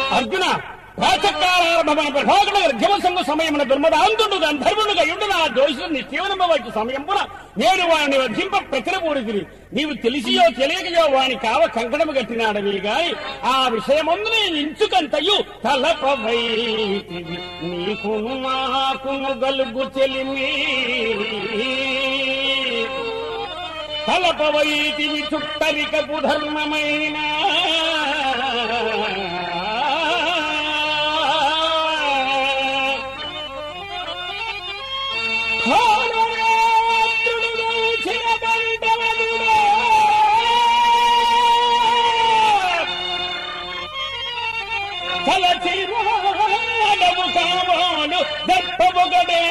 అర్జున ప్రాచకారారంభమైన ప్రభాకర గర్భమ సంఘ సమయమున దుర్మదాంతుడు గంధర్వుడుగా యుండున ఆ దోషుని నిశ్చీవనమవచ్చు సమయంపున నేను వాడిని వధింప ప్రతిరబూడితిని నీవు తెలిసియో తెలియకయో వాని కావ కంకణము కట్టినాడవి గాని ఆ విషయమందు నేను ఇంచుకంతయు తలపవైతివి నీకును నాకును గలుగు చెలిమి తలపవైతివి చుట్టరికపు ధర్మమైన భానురాత్రుడు దోచిన బండవనుడా. తలచిరాడము కావాలు దప్పబొగడే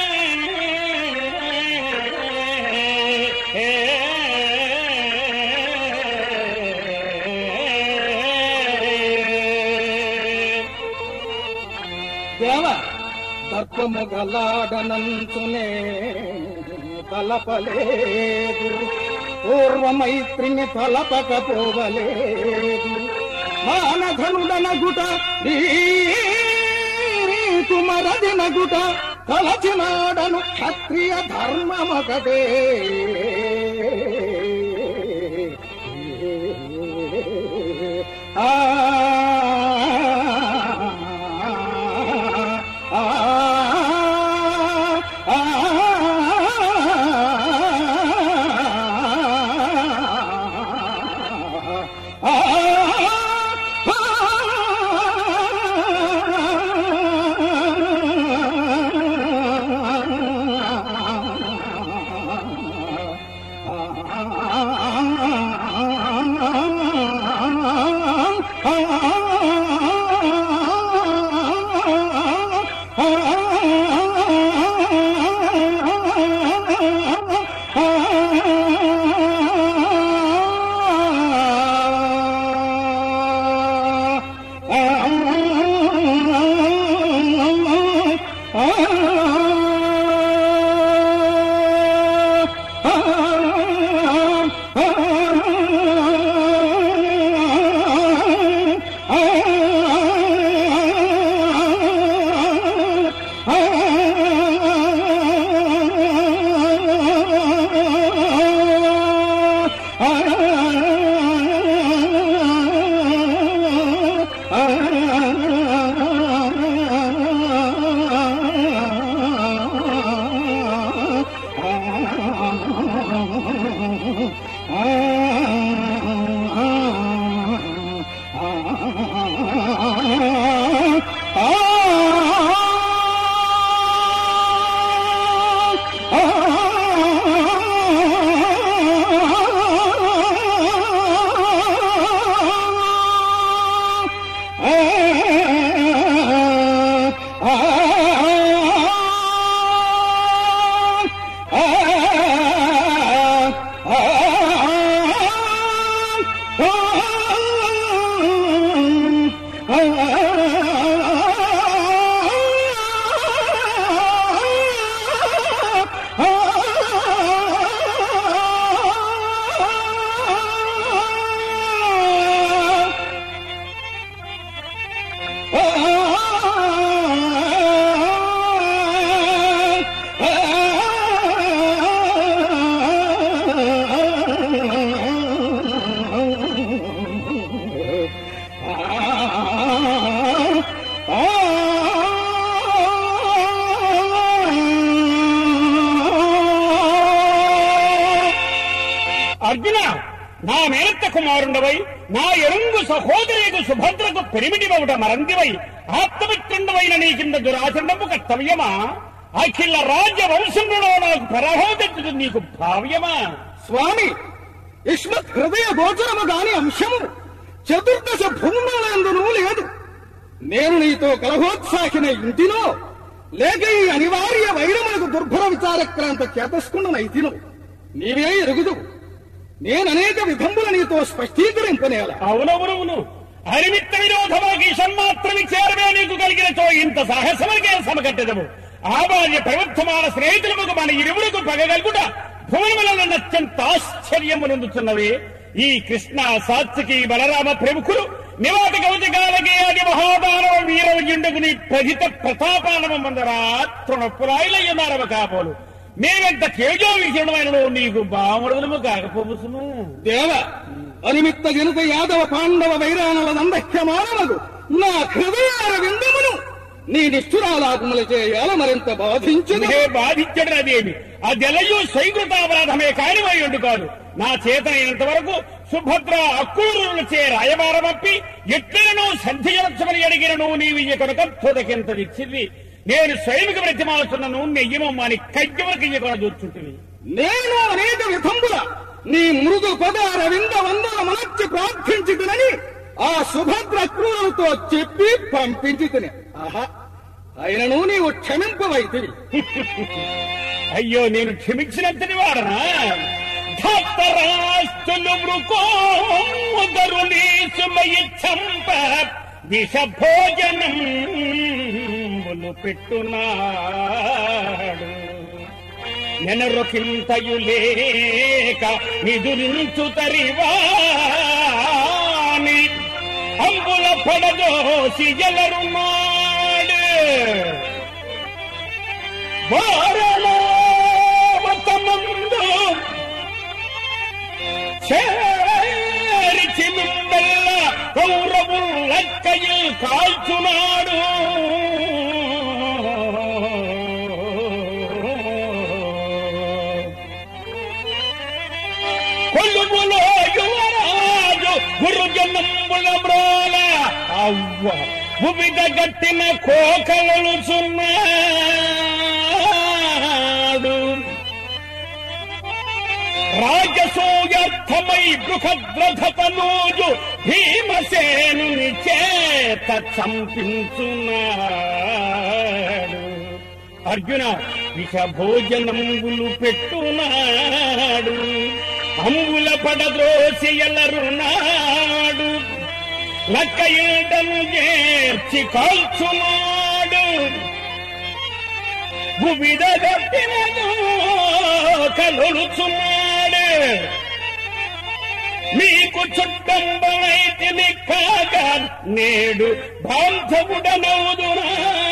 దేవ దర్పము గలాడనంచునే తలపలేదు పూర్వమైత్రిని తలపకపోవలేదు మానధనుడనగుట కుమరదినగుట తలచినాడను క్షత్రియ ధర్మమొకటే ఆ అర్జున నా మేనత్త కుమారుండవై నా ఎరుంగు సహోదరికి సుభద్రకు పెరిమిటివవుట మరందివై ఆత్మమిత్రుండవైన నీ కింద దురాచరణము కర్తవ్యమా అఖిల రాజ్య వంశంలో నాకు పరాహోదెత్తుడు నీకు భావ్యమా స్వామి యుష్మత్ హృదయ గోచరము గాని అంశము చతుర్దశ భూములందునూ లేదు నేను నీతో కలహోత్సాహిన ఇంటినో లేక ఈ అనివార్య వైరములకు దుర్భర విచారక్రాంత చేతస్కున్న నైతిను నీవే ఎరుగుదు నేననేక విధంబుల నీతో స్పష్టీకరింపనేల అవునవునవును అనిమిత్త విరోధమాకి సన్మాత్రమి చేరవే నీకు కలిగినచో ఇంత సాహసమకే సమకట్టెదము ఆబాల్య ప్రవర్తమాన స్నేహితులకు మన ఇరువులకు పగగలుగుట భువనములను అత్యంత ఆశ్చర్యమునందుతున్నవి ఈ కృష్ణ సాత్వికి బలరామ ప్రముఖులు నివాత కవచ కాలకే అది మహాదానవ వీరవ జిండుకుని ప్రజిత ప్రతాపానవ మందరా తృణపురాయిలయ్యున్నారవ కాబోలు మేమెంత తేజో విషయమైన నీకు బామరుదము కాకపోవచ్చుమా దేవ అనిమిత్త జనత యాదవ పాండవ వైరాణుల దండహ్యమానమగు నా హృదయార విందమును నీ నిష్ఠురాలాపములచే ఎలా మరింత బాధించదు ఇదే బాధించడం అదేమి అదెలయు సైకృతాపరాధమే కానివై ఉండు కాదు నా చేతనైనంత వరకు సుభద్ర అక్కూరులచే రాయబారమప్పి ఎట్లనూ సంధించమని అడిగినను నీవు ఈ కొనక తొదకింతదిచ్చింది నేను స్వయంగా ప్రతిమాలుతున్నను నెయ్యమని కజ్జవరకు ఇయ్యకొని చూచుంటుంది నేను అనేక విధంబుల నీ మృదు పదార వింద వందల మనర్చి ప్రార్థించుతునని ఆ సుభద్ర క్రూరులతో చెప్పి పంపించి తిని ఆహా అయినను నీవు క్షమింపవైతివి అయ్యో నేను క్షమించినంతటి వాడనా ధత్తరాస్తులు మృకోదరుని సుమయి చంప విష భోజనం పెట్టున్నాడు నెనరొకింతయు లేక నిదురించు తరివాని అంబుల పడదోసి ఎలరున్నాడు వారణావతమందు చేరిచి మిమ్మెల్ల కౌరవులక్కയിൽ కాల్చునాడు కొలుములో యువరాజు గురుజనంబుల బ్రోల అవ్వ భువిద గట్టిన కోకలు చున్నాడు రాజసూయర్థమై బృహద్రథతనూజు భీమసేనుని చేత చంపించున్నాడు అర్జున విష భోజనంబులు పెట్టునాడు అంబుల పడద్రోసి ఎల్లరునాడు లక్క ఈటను చేర్చి కాల్చునాడు భూమిద గట్టినదో కలుచున్నాడు మీకు చుట్టంబైతిని కాక నేడు బాంధవుడనవుదురా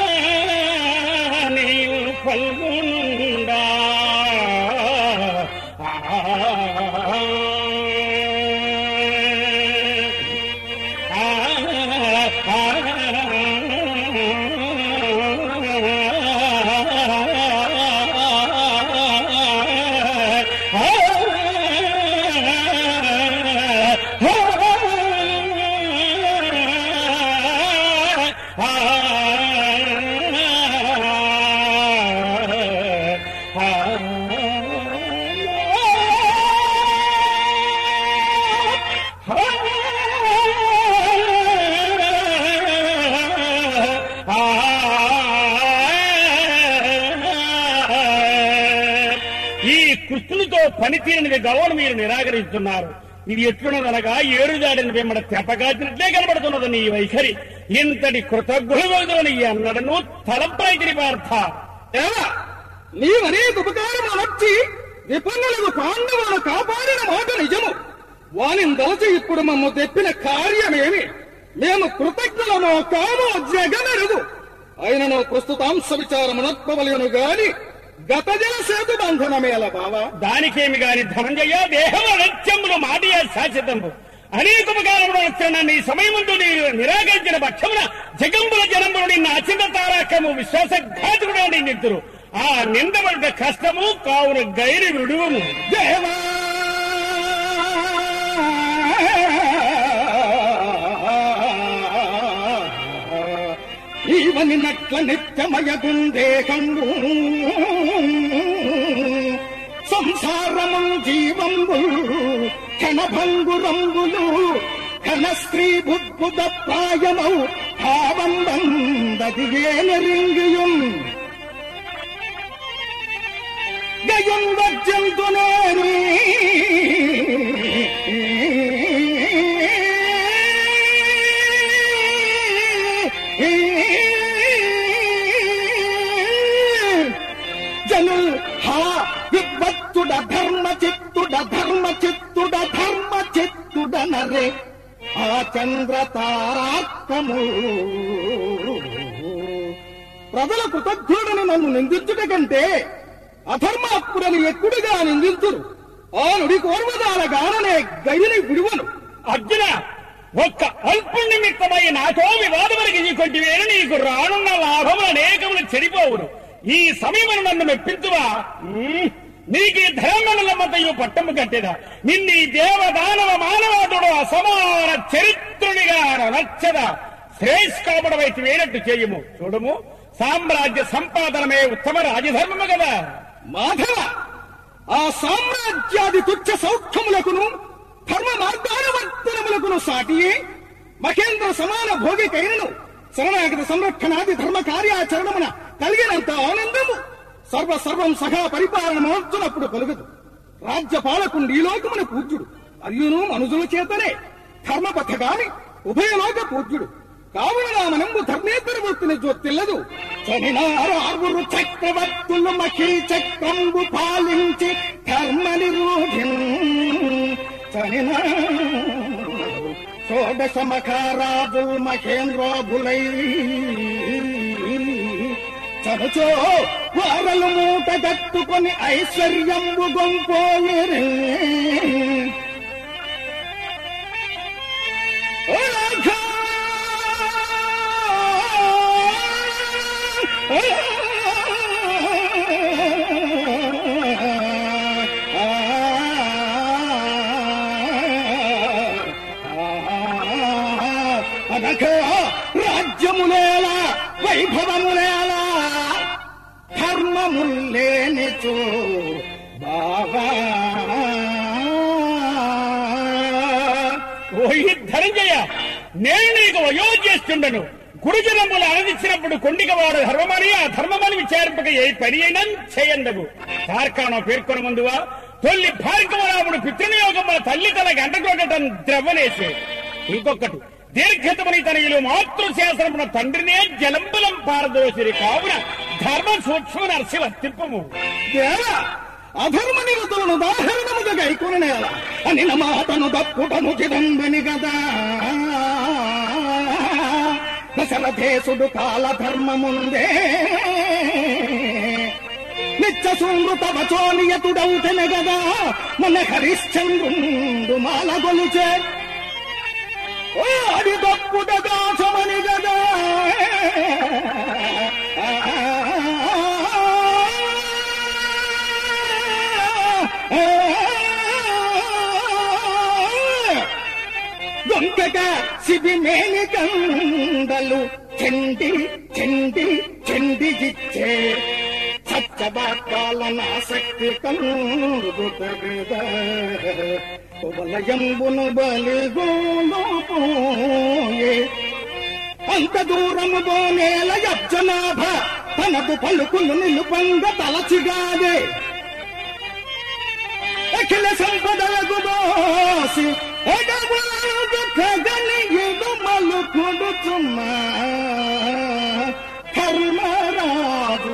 నీవు పల్గొనుండా ఈ కృష్ణునితో పనితీరనిది గౌరవం మీరు నిరాకరిస్తున్నారు ఇది ఎట్లున్నదనగా ఏడు దాడిన వెంబడ తెప్పగాచినట్లే కనబడుతున్నది నీ వైఖరి ఇంతటి కృతజ్ఞులని అన్నడను తలంపైతిని పార్థ దేవా నీవనేక ఉపకారము నచ్చి విపన్నులకు పాండవులను కాపాడిన మాట నిజము వానిని దలచి ఇప్పుడు మమ్ము తెప్పిన కార్యమేమి మేము కృతజ్ఞులమో కామో జగమెరుగు అయినను ప్రస్తుతాంశ విచారమునత్పవలను గాని గత జల సేతు బంధనమేల బావా దానికేమి గాని ధనంజయ దేహం నిత్యములు మాటియ శాశ్వతంబు అనేకముకాలంలో వచ్చిన నీ సమయముందు నీవు నిరాకరించిన పక్షమున జగంబుల జనంబులు నిన్న అచిత తారాకము విశ్వాసఘాతుడు నిందితురు ఆ నిందబడ్డ కష్టము కావున గైరి విడువము దేవా ఈవని నట్ల నిత్యమయగుందేహంబు సంసారము జీవంబు క్షణభంగురంబులు ఘన స్త్రీ బుద్బుద ప్రాయమౌ భావం బందదియేనరింగియుం గయం వజ్జంతునేని జను హా విద్వత్తుడ ధర్మ చిత్తుడ ధర్మ చిత్తుడ ధర్మ చిత్తుడ నరే ఆ చంద్ర తారార్కము ప్రజల కృతజ్ఞుడని నన్ను నిందించుట కంటే అధర్మాత్ముడని ఎక్కుడుగా నిందించురు ఆ నుడి కోర్వదాల గాననే గైని విడువను అర్జున ఒక్క అల్ప నిమిత్తమై నాతో వివాదమరికి నీకొంటివేను నీకు రానున్న లాభములు అనేకములు చెడిపోవును ఈ సమయమును నన్ను మెప్పించువా ఉమ్, నీకు ఈ ధర్మములమ్మతయు పట్టము కట్టెదా నిన్నీ దేవదానవ మానవాదుడు అసమాన చరిత్రునిగా నచ్చదా శ్రేష్కాముడవైతే వేనట్టు చేయము చూడము సామ్రాజ్య సంపాదనమే ఉత్తమ రాజధర్మము కదా మాధవ ఆ సామ్రాజ్యాది తుచ్చ సౌఖ్యములకును ధర్మ మార్గానువర్తనములకును సాటియే మహేంద్ర సమాన భోగికైనను శరణాగత సంరక్షణాది ధర్మ కార్యాచరణమున కలిగినంత ఆనందము సర్వ సర్వం సహా పరిపాలన మహోత్సనప్పుడు కలుగదు రాజ్య పాలకుండి ఈ లోకమున పూజ్యుడు అయ్యును మనుజుల చేతనే ధర్మపథగామి ఉభయలోక పూజ్యుడు కావున నా మనంబు ధర్మేతర వృత్తిని జొత్తిల్లదు చనినారు ఆరుగురు చక్రవర్తులు మఖీ చక్రంబు పాలించి ధర్మ నిరూఢిన్ చనినారు షోడశ మఖారాజు మహేంద్రోభులై చనుచో వారలు మూట కట్టుకొని ఐశ్వర్యంబు గొంపోయిరి ఓ రాఘా! అనక రాజ్యములేలా వైభవములేలా ధర్మములేనిచో బాబా ఓయి ధనంజయ నేను నీకు వయోజ్యేష్ఠుండను గురుజనములు అనదిచ్చినప్పుడు కొండికవాడు ధర్మమని ఆ ధర్మమని విచారింపక ఏ పని అయినా చేయందగు కార్కాణం పేర్కొన ముందువా తొల్లి భార్గవరాముడు పితృనియోగముల తల్లి తన గంటకొట్టడం ద్రవ్వనేసే ఇంకొకటి దీర్ఘతమని తన ఇలు మాతృశాస్త్రమున తండ్రినే జలంబలం పారదోసిరి కావున ధర్మ సూక్ష్మ నర్సి వర్తింపము దేవా అధర్మ నిరతులను దాహరణముగా గైకొనేల అని నా మాటను దప్పుటను చిదంబిని గదా దశరథేశుడు కాల ధర్మముందే నిత్య సుమృత వచోనియతుడౌతెన గదా మన హరిశ్చంద్రుండు మాల గొలుచే ఓ అది దప్పుట దాచమని గదా దొంగక శిబిమేని కండలు చెండి చెండి చెండి గిచ్చే సత్యవాకాలన ఆసక్తి కందుతగద వలయంబును బలిగోలోపోయే అంత దూరము బోనేల యజ్జనాభ తనకు పలుకులు నిలుపంగ తలచిగాదే అఖిల సంపదలకు దోసి ఎగవాడు కగని ఎగుమలు కొడుతున్నా ధర్మరాజు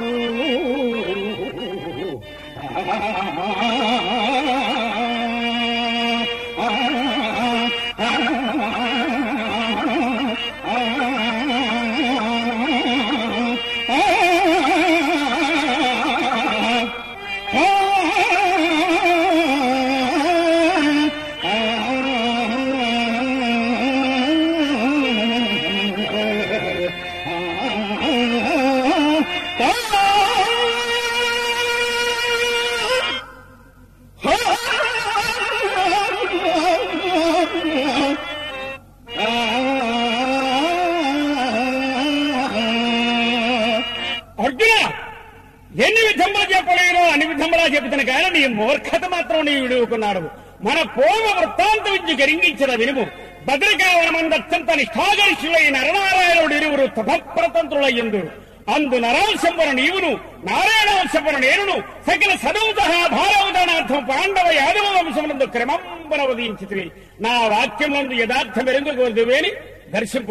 అర్జున ఎన్ని విధములు చెప్పలేను అన్ని విధములా చెబుతున్న కానీ నీ మూర్ఖత మాత్రం నీ విడుకున్నాడు మన పూర్వ వృత్తాంత విద్య గరింగించిన వినుము భద్రకావనమందత్యంత నిష్ఠాగరిష్ఠులైన నరనారాయణుడు ఇరువురు తపప్రతంత్రులయ్యందు అందు నరాంశంపన నీవును నారాయణవంశంపన నేనును సకల సదౌత భారవదానార్థం పాండవ యాదవ వంశమునందు క్రమంబన ఉదయించితివి నా వాక్యములందు యథార్థం ఎరుందుకోరుదువేని దర్శింపు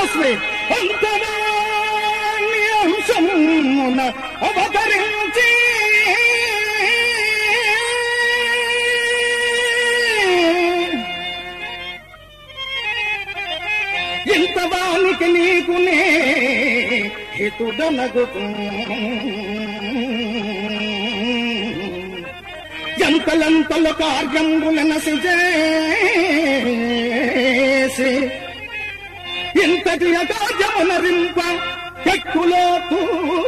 తస్మై అంతరాంశమున అవతరించి ఇంతవానికి నీకునే హితుడనగుతూ ఎంతలంతల కార్యములనసి చేసి ఇంతటి అకార్యమునరింప ఎక్కులోతూ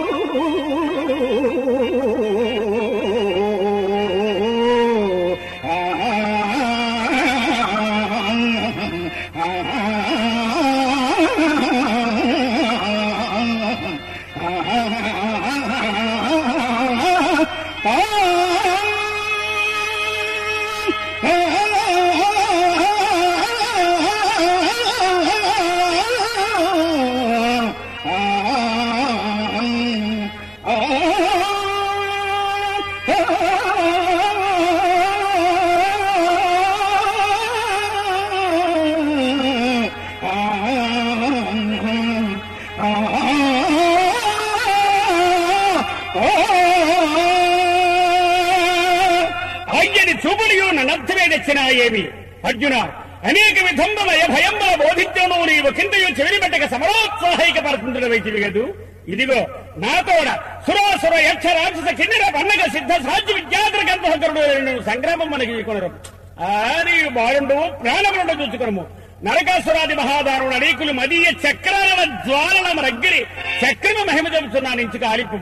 అయ్యని చూపుడియు నన్నర్థమేడెచ్చిన ఏమి అర్జున అనేక విధంబల భయంబల బోధించను నీవు కిందయు చెవిరిబెట్టక సమరోత్సాహిక పరుతుండవైతివి కదూ ఇదిగో నాతోడ సురాసుర యక్ష రాక్షస కిన్నెర పన్నగ సిద్ధ సాధ్య విద్యాధర గంధహకరుడు రెండు సంగ్రామం మనకి కొనరు ఆ నీవు బాలుండు ప్రాణములుండ చూచుకొనము నరకాసురాది మహాదారుణ అనేకులు మదీయ చక్రాల జ్వాలన రగ్గిరి చక్రమ మహిమ చెబుతున్నా నుంచి కాలిపు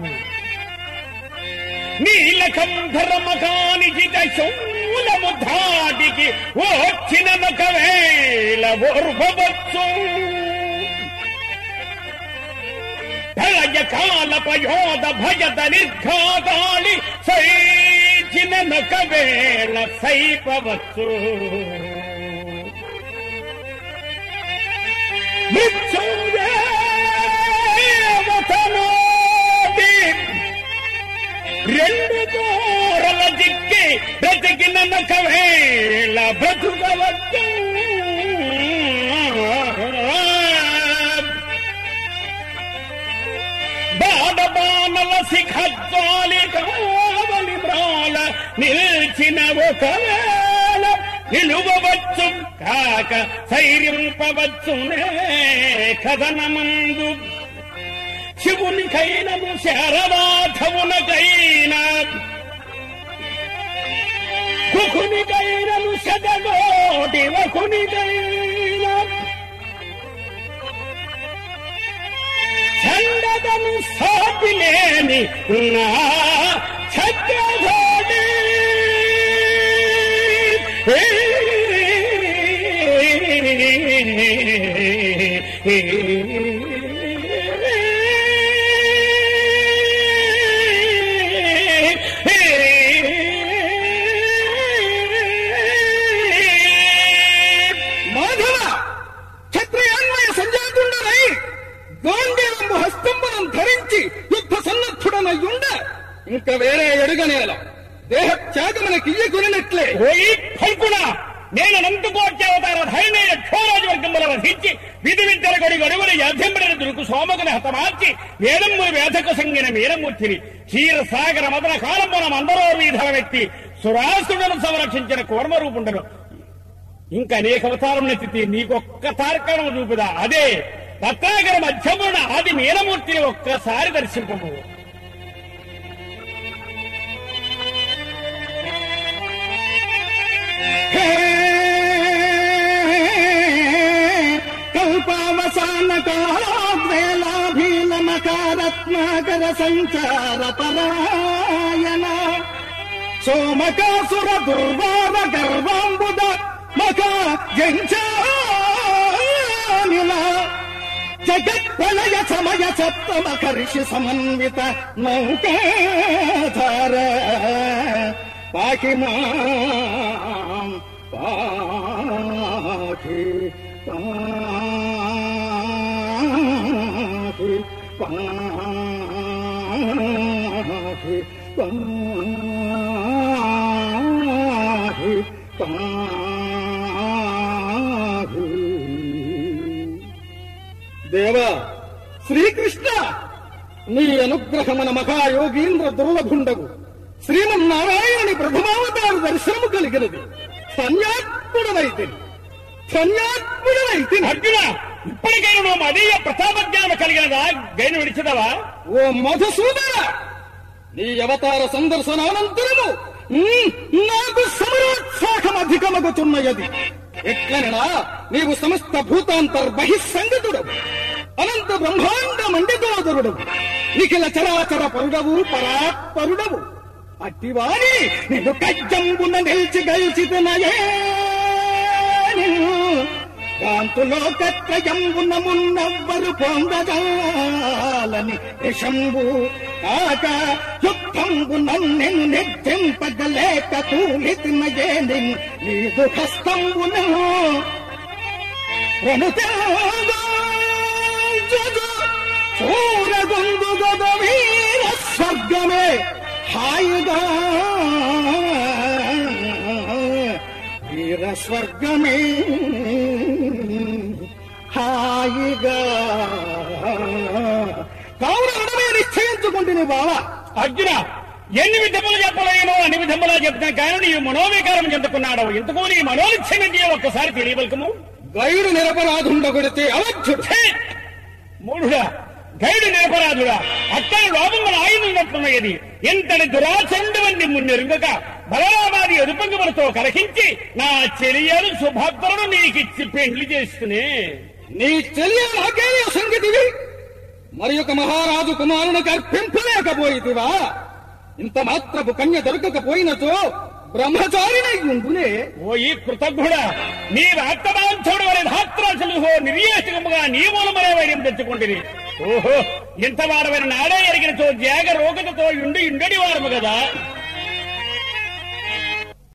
నీలకంధరమకానికి శూలము ధాటికి వచ్చినొకవేళ ఓర్వవచ్చు ప్రళయ కాల పయోద భయద నిర్ఘాతాళి సైచినొకవేళ సైపవచ్చు మృత్యుంజేవతనోటి రెండు దూరల దిక్కి బ్రతికిన ఒకవేళ బ్రతుకవచ్చు బాణబాణల శిఖజ్వాలి కావలి బ్రాల నిలిచిన ఒకవేళ నిలువవచ్చు కాక ధైర్యంపవచ్చునే కథనమందు శివునికైనను శరవాధవునకైనా కుకునికైనను శతకోటి వకునికైనా చండదను సాపిలేని నా ఛత్రధోడి మాధవ క్షత్రియాన్వయ సంజాతుండనై గాంధీవంబు హస్తంబనం ధరించి యుద్ధ సన్నద్ధుడనయ్యుండ ఇంక వేరే ఎడుగనేల దేహ త్యాగమునకియ్యకునినట్లే ఓయి ఫల్కుణ నేను నందుకోటి అవతార ధైర్య క్షోరాజు వర్గముల వధించి విధి విద్యల కొడి గడువులు యాధ్యంబడిన దురుకు సోమకుని హతమార్చి వేదమ్ములు వేదకు సంగిన వీరమూర్తిని క్షీరసాగర మదన కాలంబున మందరో వీధల వ్యక్తి సురాసుడును సంరక్షించిన కూర్మరూపుండను ఇంకా అనేక అవతారములెత్తితే నీకొక్క తారకణము చూపుదా అదే రత్నాకర మధ్యమున ఆది మీనమూర్తిని ఒక్కసారి దర్శింపము కల్పావసాన కాలాద్వేలాభీలమకారత్నాకర సంచార పరాయణ సోమకాసుర దుర్వార గర్వాంబుద మక జంచానిల జగత్ ప్రళయ సమయ సప్తమకర్షి సమన్విత నౌకాధార పాకి మాం పాకి పాకి పాకి పాకి పాకి దేవా శ్రీకృష్ణ నీ అనుగ్రహమన మహాయోగీంద్ర దుర్లభుండగు శ్రీమన్నారాయణుని ప్రథమావతార దర్శనము కలిగినది ధన్యాత్ముడనైతే ధన్యాత్ముడనైతే అర్జున ఇప్పటికైనా నువ్వు అదీయ ప్రతాప జ్ఞానం కలిగినదా గైను విడిచిదవా ఓ మధుసూదన నీ అవతార సందర్శనానంతరము ఉమ్, నాకు సమరోత్సాహం అధికమగుతున్నయది ఎట్లనడా నీవు సమస్త భూతాంతర్బహిస్సంగతుడవు అనంత బ్రహ్మాండ మండితోదరుడవు నిఖిల చరాచర పరుడవు పరాత్పరుడవు అట్టివాని నేను కజ్జంబున నిలిచి గెలిచితనయే కాంతులో కత్రయంబున మున్నవ్వరు పొందగాలని యశంబు కాక యుద్ధంబు నన్నెను నిర్జింపగలేక తూలితినయేని నీదు హస్తంబును చూరగొందు గద వీర స్వర్గమే హాయిగా వీర స్వర్గమే హాయిగా కావున ఉండమే నిశ్చయించుకుంటుంది బావా అర్జున ఎన్ని విధములు చెప్పలేమో అన్ని విధములా చెప్తున్నా కానీ నీవు మనోవికారం చెందుకున్నాడు ఇంతకు నీ మనోనిచ్చయం ఏంటి ఒక్కసారి తెలియవలకము గైడు నిరపరాధుండగొడితే అవధ్యుడు ఛే! మూఢుడా గైడు నిరపరాధుడా అక్కడ లోపముల ఆయుధున్నట్టున్నది ఎంతటి దురాచండవన్ని మున్నెరుగక బలరామాది ఎదుపంగములతో కలహించి నా చెలియలు సుభద్రను నీకిచ్చి పెండ్లి చేస్తునే నీ చెలియ నాకేనే సంగతివి మరి ఒక మహారాజు కుమారునికి అర్పింపలేకపోయితివా ఇంత మాత్రపు కన్య దొరకకపోయినచో బ్రహ్మచారినై ఉండునే ఓ ఈ కృతజ్ఞుడా నీ రక్తమాంసోడు వారి ధాత్రాసులు నిర్యేషకముగా నీ మూలమనే వైద్యం తెచ్చుకుంటుంది ఓహో ఇంత వాడమైన నాడే ఎరిగినతో జాగ రోగతతో ఉండి ఉండడి వారము కదా